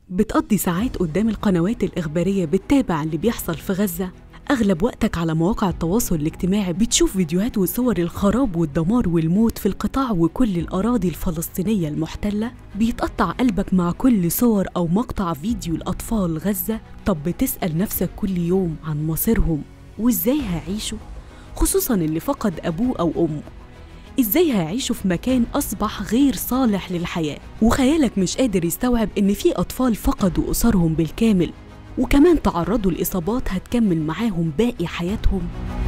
بتقضي ساعات قدام القنوات الإخبارية بتتابع اللي بيحصل في غزة أغلب وقتك على مواقع التواصل الاجتماعي بتشوف فيديوهات وصور الخراب والدمار والموت في القطاع وكل الأراضي الفلسطينية المحتلة بيتقطع قلبك مع كل صور أو مقطع فيديو لأطفال غزة طب بتسأل نفسك كل يوم عن مصيرهم وإزاي هيعيشوا خصوصا اللي فقد أبوه أو أمه ازاي هيعيشوا في مكان اصبح غير صالح للحياه وخيالك مش قادر يستوعب ان في اطفال فقدوا اسرهم بالكامل وكمان تعرضوا لاصابات هتكمل معاهم باقي حياتهم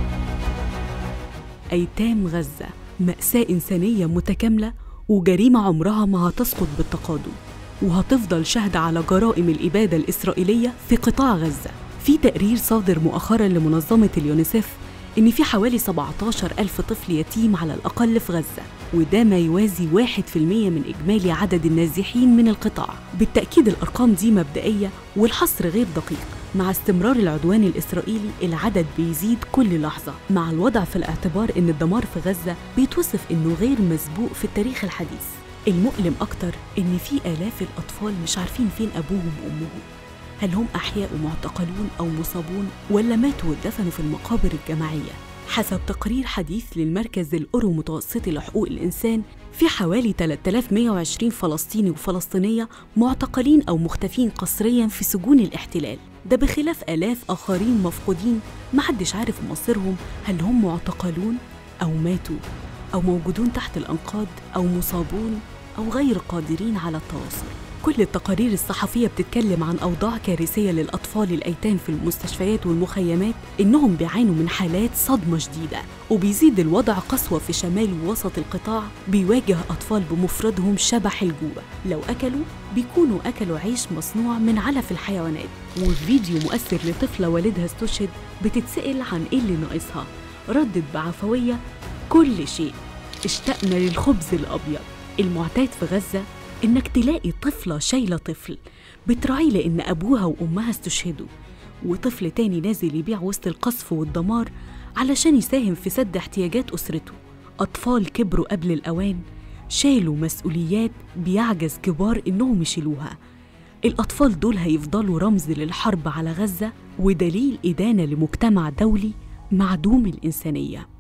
ايتام غزه ماساه انسانيه متكامله وجريمه عمرها ما هتسقط بالتقادم وهتفضل شاهدة على جرائم الإبادة الإسرائيلية في قطاع غزة في تقرير صادر مؤخرا لمنظمة اليونيسف إن في حوالي 17 ألف طفل يتيم على الأقل في غزة وده ما يوازي 1% من إجمالي عدد النازحين من القطاع بالتأكيد الأرقام دي مبدئية والحصر غير دقيق مع استمرار العدوان الإسرائيلي العدد بيزيد كل لحظة مع الوضع في الاعتبار إن الدمار في غزة بيتوصف إنه غير مسبوق في التاريخ الحديث المؤلم أكتر إن في آلاف الأطفال مش عارفين فين أبوهم وأمهم هل هم أحياء ومعتقلون أو مصابون ولا ماتوا ودفنوا في المقابر الجماعية؟ حسب تقرير حديث للمركز الأورو متوسطي لحقوق الإنسان في حوالي 3120 فلسطيني وفلسطينية معتقلين أو مختفين قسريا في سجون الاحتلال ده بخلاف آلاف آخرين مفقودين محدش عارف مصيرهم هل هم معتقلون أو ماتوا أو موجودون تحت الأنقاض أو مصابون أو غير قادرين على التواصل كل التقارير الصحفية بتتكلم عن أوضاع كارثية للأطفال الأيتام في المستشفيات والمخيمات إنهم بيعانوا من حالات صدمة شديدة وبيزيد الوضع قسوة في شمال ووسط القطاع بيواجه أطفال بمفردهم شبح الجوع لو أكلوا بيكونوا أكلوا عيش مصنوع من علف الحيوانات وفيديو مؤثر لطفلة والدها استشهد بتتسأل عن إيه اللي ناقصها ردت بعفوية كل شيء اشتقنا للخبز الأبيض المعتاد في غزة إنك تلاقي طفلة شايلة طفل بتراعيه لأن أبوها وأمها استشهدوا وطفل تاني نازل يبيع وسط القصف والدمار علشان يساهم في سد احتياجات أسرته أطفال كبروا قبل الأوان شالوا مسؤوليات بيعجز كبار إنهم يشيلوها الأطفال دول هيفضلوا رمز للحرب على غزة ودليل إدانة لمجتمع دولي معدوم الإنسانية